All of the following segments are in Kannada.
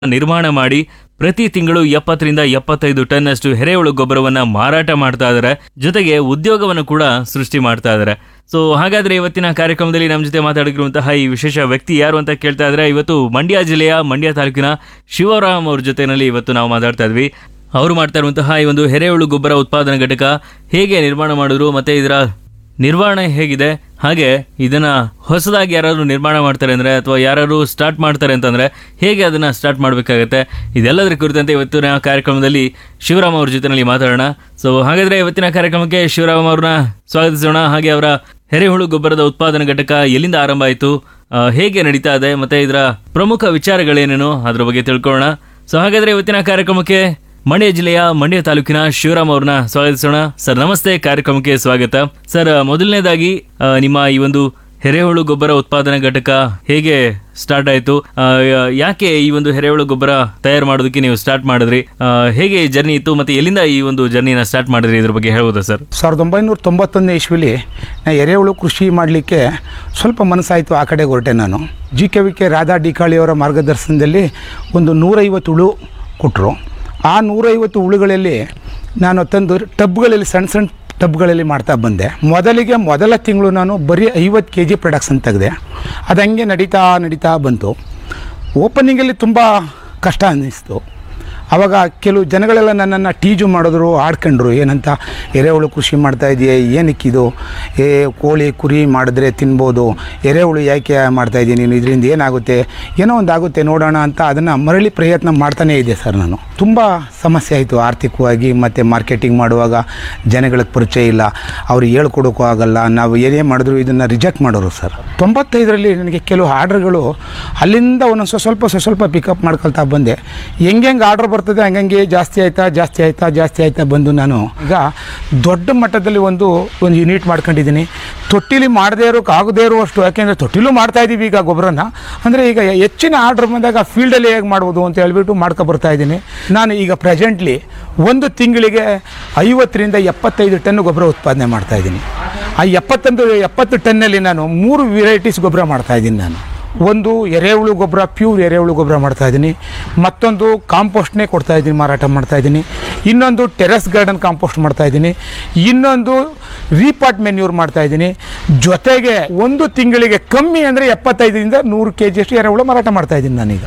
ನಿರ್ಮಾಣ ಮಾಡಿ ಪ್ರತಿ ತಿಂಗಳು ಎಪ್ಪತ್ತರಿಂದ ಎಪ್ಪತ್ತೈದು ಟನ್ ಅಷ್ಟು ಎರೆಹುಳು ಗೊಬ್ಬರವನ್ನ ಮಾರಾಟ ಮಾಡ್ತಾ ಇದ್ದಾರೆ ಜೊತೆಗೆ ಉದ್ಯೋಗವನ್ನು ಕೂಡ ಸೃಷ್ಟಿ ಮಾಡ್ತಾ ಇದ್ದಾರೆ ಸೊ ಹಾಗಾದ್ರೆ ಇವತ್ತಿನ ಕಾರ್ಯಕ್ರಮದಲ್ಲಿ ನಮ್ಮ ಜೊತೆ ಮಾತಾಡಿರುವಂತಹ ಈ ವಿಶೇಷ ವ್ಯಕ್ತಿ ಯಾರು ಅಂತ ಕೇಳ್ತಾ ಇದ್ರೆ ಇವತ್ತು ಮಂಡ್ಯ ಜಿಲ್ಲೆಯ ಮಂಡ್ಯ ತಾಲೂಕಿನ ಶಿವರಾಮ್ ಅವ್ರ ಜೊತೆನಲ್ಲಿ ಇವತ್ತು ನಾವು ಮಾತಾಡ್ತಾ ಇದ್ವಿ ಅವರು ಮಾಡ್ತಾ ಇರುವಂತಹ ಈ ಒಂದು ಎರೆಹುಳು ಗೊಬ್ಬರ ಉತ್ಪಾದನಾ ಘಟಕ ಹೇಗೆ ನಿರ್ಮಾಣ ಮಾಡಿದ್ರು ಮತ್ತೆ ಇದರ ನಿರ್ವಹಣೆ ಹೇಗಿದೆ ಹಾಗೆ ಇದನ್ನ ಹೊಸದಾಗಿ ಯಾರಾದ್ರು ನಿರ್ಮಾಣ ಮಾಡ್ತಾರೆ ಅಂದ್ರೆ ಅಥವಾ ಯಾರಾದ್ರು ಸ್ಟಾರ್ಟ್ ಮಾಡ್ತಾರೆ ಅಂತಂದ್ರೆ ಹೇಗೆ ಅದನ್ನ ಸ್ಟಾರ್ಟ್ ಮಾಡಬೇಕಾಗತ್ತೆ ಇದೆಲ್ಲದರ ಕುರಿತಂತೆ ಇವತ್ತಿನ ಕಾರ್ಯಕ್ರಮದಲ್ಲಿ ಶಿವರಾಮ್ ಅವ್ರ ಜೊತೆನಲ್ಲಿ ಮಾತಾಡೋಣ ಸೊ ಹಾಗಾದ್ರೆ ಇವತ್ತಿನ ಕಾರ್ಯಕ್ರಮಕ್ಕೆ ಶಿವರಾಮ್ ಅವ್ರನ್ನ ಸ್ವಾಗತಿಸೋಣ ಹಾಗೆ ಅವರ ಎರೆಹುಳು ಗೊಬ್ಬರದ ಉತ್ಪಾದನಾ ಘಟಕ ಎಲ್ಲಿಂದ ಆರಂಭ ಆಯಿತು ಹೇಗೆ ನಡೀತಾ ಇದೆ ಮತ್ತೆ ಇದರ ಪ್ರಮುಖ ವಿಚಾರಗಳೇನೇನು ಅದ್ರ ಬಗ್ಗೆ ತಿಳ್ಕೊಳ್ಳೋಣ ಸೊ ಹಾಗಾದ್ರೆ ಇವತ್ತಿನ ಕಾರ್ಯಕ್ರಮಕ್ಕೆ ಮಂಡ್ಯ ಜಿಲ್ಲೆಯ ಮಂಡ್ಯ ತಾಲೂಕಿನ ಶಿವರಾಮ್ ಅವ್ರನ್ನ ಸ್ವಾಗತಿಸೋಣ ಸರ್ ನಮಸ್ತೆ ಕಾರ್ಯಕ್ರಮಕ್ಕೆ ಸ್ವಾಗತ ಸರ್ ಮೊದಲನೇದಾಗಿ ಆ, ನಿಮ್ಮ ಈ ಒಂದು ಎರೆಹುಳು ಗೊಬ್ಬರ ಉತ್ಪಾದನಾ ಘಟಕ ಹೇಗೆ ಸ್ಟಾರ್ಟ್ ಆಯಿತು ಯಾಕೆ ಈ ಒಂದು ಎರೆಹುಳು ಗೊಬ್ಬರ ತಯಾರು ಮಾಡೋದಕ್ಕೆ ನೀವು ಸ್ಟಾರ್ಟ್ ಮಾಡಿದ್ರಿ ಆ, ಹೇಗೆ ಜರ್ನಿ ಇತ್ತು ಮತ್ತೆ ಎಲ್ಲಿಂದ ಈ ಒಂದು ಜರ್ನಿನ ಸ್ಟಾರ್ಟ್ ಮಾಡಿದ್ರಿ ಇದ್ರ ಬಗ್ಗೆ ಹೇಳ್ಬೋದಾ ಸರ್ ಸಾವಿರದ ಒಂಬೈನೂರ ತೊಂಬತ್ತೊಂದನೇ ಇಸ್ವಿಲಿ ನಾ ಎರೆಹುಳು ಕೃಷಿ ಮಾಡಲಿಕ್ಕೆ ಸ್ವಲ್ಪ ಮನಸ್ಸಾಯಿತು ಆ ಕಡೆ ಹೊರಟೆ ನಾನು G K V K Radha ಡಿಕಾಳಿಯವರ ಮಾರ್ಗದರ್ಶನದಲ್ಲಿ ಒಂದು ನೂರೈವತ್ತು ಹುಳು ಕೊಟ್ಟರು ಆ ನೂರೈವತ್ತು ಹುಳುಗಳಲ್ಲಿ ನಾನು ತಂದು ಟಬ್ಗಳಲ್ಲಿ ಸಣ್ಣ ಸಣ್ಣ ಟಬ್ಗಳಲ್ಲಿ ಮಾಡ್ತಾ ಬಂದೆ ಮೊದಲಿಗೆ ಮೊದಲ ತಿಂಗಳು ನಾನು ಬರೀ ಐವತ್ತು ಕೆ ಜಿ ಪ್ರೊಡಕ್ಷನ್ ತೆಗೆದೆ ಅದು ಹಂಗೆ ನಡೀತಾ ನಡೀತಾ ಬಂತು ಓಪನಿಂಗಲ್ಲಿ ತುಂಬ ಕಷ್ಟ ಅನ್ನಿಸ್ತು ಆವಾಗ ಕೆಲವು ಜನಗಳೆಲ್ಲ ನನ್ನನ್ನು ಟೀಜು ಮಾಡಿದ್ರು ಆಡ್ಕೊಂಡ್ರು ಏನಂತ ಎರೆಹುಳು ಕೃಷಿ ಮಾಡ್ತಾ ಇದೆಯೇ ಏನಕ್ಕಿದು ಏ ಕೋಳಿ ಕುರಿ ಮಾಡಿದ್ರೆ ತಿನ್ಬೋದು ಎರೆಹುಳು ಯಾಕೆ ಮಾಡ್ತಾ ಇದ್ದೀನಿ ನೀನು ಇದರಿಂದ ಏನಾಗುತ್ತೆ ಏನೋ ಒಂದು ಆಗುತ್ತೆ ನೋಡೋಣ ಅಂತ ಅದನ್ನು ಮರಳಿ ಪ್ರಯತ್ನ ಮಾಡ್ತಾನೇ ಇದೆ ಸರ್ ನಾನು ತುಂಬ ಸಮಸ್ಯೆ ಆಯಿತು ಆರ್ಥಿಕವಾಗಿ ಮತ್ತು ಮಾರ್ಕೆಟಿಂಗ್ ಮಾಡುವಾಗ ಜನಗಳಿಗೆ ಪರಿಚಯ ಇಲ್ಲ ಅವ್ರು ಹೇಳ್ಕೊಡೋಕ್ಕೂ ಆಗಲ್ಲ ನಾವು ಏನೇ ಮಾಡಿದ್ರು ಇದನ್ನು ರಿಜೆಕ್ಟ್ ಮಾಡೋರು ಸರ್ ತೊಂಬತ್ತೈದರಲ್ಲಿ ನನಗೆ ಕೆಲವು ಆರ್ಡ್ರ್ಗಳು ಅಲ್ಲಿಂದ ಒಂದೊಂದು ಸ್ವಲ್ಪ ಸ್ವಲ್ಪ ಸ್ವಲ್ಪ ಸ್ವಲ್ಪ ಪಿಕಪ್ ಮಾಡ್ಕೊಳ್ತಾ ಬಂದೆ ಹೆಂಗೆ ಆರ್ಡ್ರ್ ಬರ್ತದೆ ಹಂಗಂಗೆ ಜಾಸ್ತಿ ಆಯ್ತಾ ಜಾಸ್ತಿ ಆಯ್ತಾ ಜಾಸ್ತಿ ಆಯ್ತಾ ಬಂದು ನಾನು ಈಗ ದೊಡ್ಡ ಮಟ್ಟದಲ್ಲಿ ಒಂದು ಒಂದು ಯೂನಿಟ್ ಮಾಡ್ಕೊಂಡಿದ್ದೀನಿ ತೊಟ್ಟಿಲಿ ಮಾಡದೇ ಇರೋಕೆ ಆಗದೇ ಇರುವಷ್ಟು ಯಾಕೆಂದರೆ ತೊಟ್ಟಿಲೂ ಮಾಡ್ತಾ ಇದ್ದೀವಿ ಈಗ ಗೊಬ್ಬರನ ಅಂದರೆ ಈಗ ಹೆಚ್ಚಿನ ಆರ್ಡ್ರ್ ಬಂದಾಗ ಫೀಲ್ಡಲ್ಲಿ ಹೇಗೆ ಮಾಡ್ಬೋದು ಅಂತ ಹೇಳ್ಬಿಟ್ಟು ಮಾಡ್ಕೊ ಬರ್ತಾ ಇದ್ದೀನಿ ನಾನು ಈಗ ಪ್ರೆಸೆಂಟ್ಲಿ ಒಂದು ತಿಂಗಳಿಗೆ ಐವತ್ತರಿಂದ ಎಪ್ಪತ್ತೈದು ಟನ್ ಗೊಬ್ಬರ ಉತ್ಪಾದನೆ ಮಾಡ್ತಾ ಇದ್ದೀನಿ ಆ ಎಪ್ಪತ್ತೊಂದು ಎಪ್ಪತ್ತು ಟನ್ನಲ್ಲಿ ನಾನು ಮೂರು ವೆರೈಟೀಸ್ ಗೊಬ್ಬರ ಮಾಡ್ತಾ ಇದ್ದೀನಿ ನಾನು ಒಂದು ಎರೆಹುಳು ಗೊಬ್ಬರ ಪ್ಯೂರ್ ಎರೆಹುಳು ಗೊಬ್ಬರ ಮಾಡ್ತಾ ಇದ್ದೀನಿ ಮತ್ತೊಂದು ಕಾಂಪೋಸ್ಟ್ನೇ ಕೊಡ್ತಾ ಇದ್ದೀನಿ ಮಾರಾಟ ಮಾಡ್ತಾ ಇದ್ದೀನಿ ಇನ್ನೊಂದು ಟೆರೆಸ್ ಗಾರ್ಡನ್ ಕಾಂಪೋಸ್ಟ್ ಮಾಡ್ತಾ ಇದ್ದೀನಿ ಇನ್ನೊಂದು ರೀಪಾಟ್ ಮೆನ್ಯೂರ್ ಮಾಡ್ತಾ ಇದ್ದೀನಿ ಜೊತೆಗೆ ಒಂದು ತಿಂಗಳಿಗೆ ಕಮ್ಮಿ ಅಂದರೆ ಎಪ್ಪತ್ತೈದರಿಂದ ನೂರು ಕೆ ಜಿಯಷ್ಟು ಎರೆಹುಳು ಮಾರಾಟ ಮಾಡ್ತಾ ಇದ್ದೀನಿ ನಾನೀಗ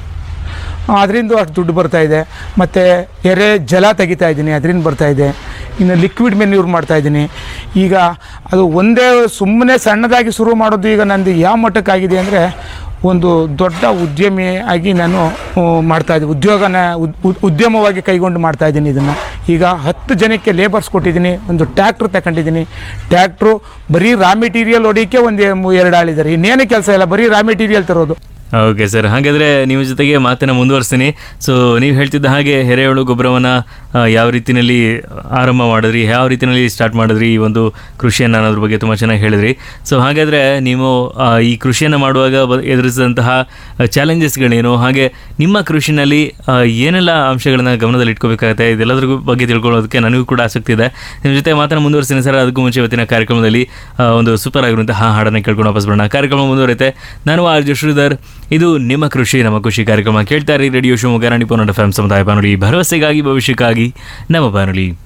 ಅದರಿಂದ ಅಷ್ಟು ದುಡ್ಡು ಬರ್ತಾ ಇದೆ ಮತ್ತು ಎರೆ ಜಲ ತೆಗಿತಾ ಇದ್ದೀನಿ ಅದರಿಂದ ಬರ್ತಾ ಇದೆ ಇನ್ನು ಲಿಕ್ವಿಡ್ ಮೆನ್ಯೂರ್ ಮಾಡ್ತಾ ಇದ್ದೀನಿ ಈಗ ಅದು ಒಂದೇ ಸುಮ್ಮನೆ ಸಣ್ಣದಾಗಿ ಶುರು ಮಾಡೋದು ಈಗ ನಂದು ಯಾವ ಮಟ್ಟಕ್ಕಾಗಿದೆ ಅಂದರೆ ಒಂದು ದೊಡ್ಡ ಉದ್ಯಮಿ ಆಗಿ ನಾನು ಆ, ಮಾಡ್ತಾ ಇದ್ದೀನಿ ಉದ್ಯೋಗನ ಉದ್- ಉದ್- ಉದ್ಯಮವಾಗಿ ಕೈಗೊಂಡು ಮಾಡ್ತಾ ಇದ್ದೀನಿ ಇದನ್ನು ಈಗ ಹತ್ತು ಜನಕ್ಕೆ ಲೇಬರ್ಸ್ ಕೊಟ್ಟಿದ್ದೀನಿ ಒಂದು ಟ್ಯಾಕ್ಟ್ರ್ ತಗೊಂಡಿದ್ದೀನಿ ಟ್ಯಾಕ್ಟ್ರು ಬರೀ ರಾ ಮೆಟೀರಿಯಲ್ ಹೊಡಿಯೋಕ್ಕೆ ಒಂದು ಎರಡು ಆಳಿದ್ದಾರೆ ಇನ್ನೇನು ಕೆಲಸ ಇಲ್ಲ ಬರೀ ರಾ ಮೆಟೀರಿಯಲ್ ತರೋದು ಓಕೆ ಸರ್ ಹಾಗಾದ್ರೆ ನಿಮ್ಮ ಜೊತೆಗೆ ಮಾತನ್ನ ಮುಂದುವರಿಸ್ತೀನಿ ಸೊ ನೀವು ಹೇಳ್ತಿದ್ದ ಹಾಗೆ ಎರೆಹುಳು ಗೊಬ್ಬರವನ್ನ ಆ, ಯಾವ ರೀತಿಯಲ್ಲಿ ಆರಂಭ ಮಾಡಿದ್ರಿ ಯಾವ ರೀತಿಯಲ್ಲಿ ಸ್ಟಾರ್ಟ್ ಮಾಡಿದ್ರಿ ಈ ಒಂದು ಕೃಷಿಯನ್ನು ಅನ್ನೋದ್ರ ಬಗ್ಗೆ ತುಂಬ ಚೆನ್ನಾಗಿ ಹೇಳಿದ್ರಿ ಸೊ ಹಾಗಾದ್ರೆ ನೀವು ಆ, ಈ ಕೃಷಿಯನ್ನು ಮಾಡುವಾಗ ಬ- ಎದುರಿಸಿದಂತಹ ಚಾಲೆಂಜಸ್ಗಳೇನು ಹಾಗೆ ನಿಮ್ಮ ಕೃಷಿನಲ್ಲಿ ಆ, ಏನೆಲ್ಲ ಅಂಶಗಳನ್ನ ಗಮನದಲ್ಲಿ ಇಟ್ಕೋಬೇಕಾಗುತ್ತೆ ಇದೆಲ್ಲದ್ರ ಬಗ್ಗೆ ತಿಳ್ಕೊಳ್ಳೋದಕ್ಕೆ ನನಗೂ ಕೂಡ ಆಸಕ್ತಿ ಇದೆ ನಿಮ್ಮ ಜೊತೆ ಮಾತನ್ನ ಮುಂದುವರಿಸ್ತೀನಿ ಸರ್ ಅದಕ್ಕೂ ಮುಂಚೆ ಇವತ್ತಿನ ಕಾರ್ಯಕ್ರಮದಲ್ಲಿ ಆ, ಒಂದು ಸೂಪರ್ ಆಗಿರುವಂತಹ ಹಾಡನ್ನು ಕೇಳ್ಕೊಂಡು ವಾಪಸ್ ಬರೋಣ ಕಾರ್ಯಕ್ರಮ ಮುಂದುವರಿತೆ ನಾನು ಆರ್ ಜೆ ಶ್ರೀಧರ್ ಇದು ನಿಮ್ಮ ಕೃಷಿ ನಮ್ಮ ಖುಷಿ ಕಾರ್ಯಕ್ರಮ ಕೇಳ್ತಾ ಇರಿ ರೇಡಿಯೋ ಶಿವಮೊಗ್ಗ ರಾಣಿ ಪೋನಡ ಫ್ಯಾಮ್ ಸಮುದಾಯ ಬಾನುಲಿ ಭರವಸೆಗಾಗಿ ಭವಿಷ್ಯಕ್ಕಾಗಿ ನಮ್ಮ ಬಾನುಲಿ